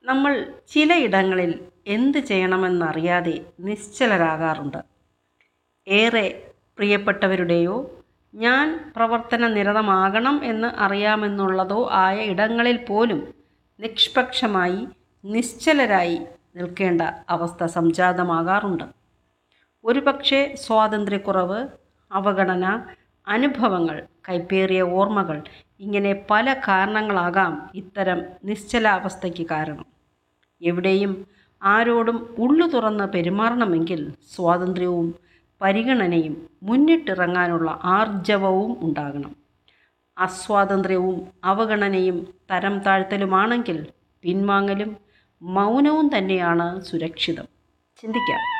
നമ്മൾ ചിലയിടങ്ങളിൽ എന്ത് ചെയ്യണമെന്നറിയാതെ നിശ്ചലരാകാറുണ്ട് ഏറെ പ്രിയപ്പെട്ടവരുടെയോ ഞാൻ പ്രവർത്തന നിരതമാകണം എന്ന് അറിയാമെന്നുള്ളതോ ആയ ഇടങ്ങളിൽ പോലും നിഷ്പക്ഷമായി നിശ്ചലരായി നിൽക്കേണ്ട അവസ്ഥ സംജാതമാകാറുണ്ട് ഒരുപക്ഷെ സ്വാതന്ത്ര്യക്കുറവ് അവഗണന അനുഭവങ്ങൾ കൈപ്പേറിയ ഓർമ്മകൾ ഇങ്ങനെ പല കാരണങ്ങളാകാം ഇത്തരം നിശ്ചലാവസ്ഥയ്ക്ക് കാരണം എവിടെയും ആരോടും ഉള്ളു തുറന്ന് പെരുമാറണമെങ്കിൽ സ്വാതന്ത്ര്യവും പരിഗണനയും മുന്നിട്ടിറങ്ങാനുള്ള ആർജവവും ഉണ്ടാകണം അസ്വാതന്ത്ര്യവും അവഗണനയും തരം താഴ്ത്തലുമാണെങ്കിൽ പിൻവാങ്ങലും മൗനവും തന്നെയാണ് സുരക്ഷിതം ചിന്തിക്കാം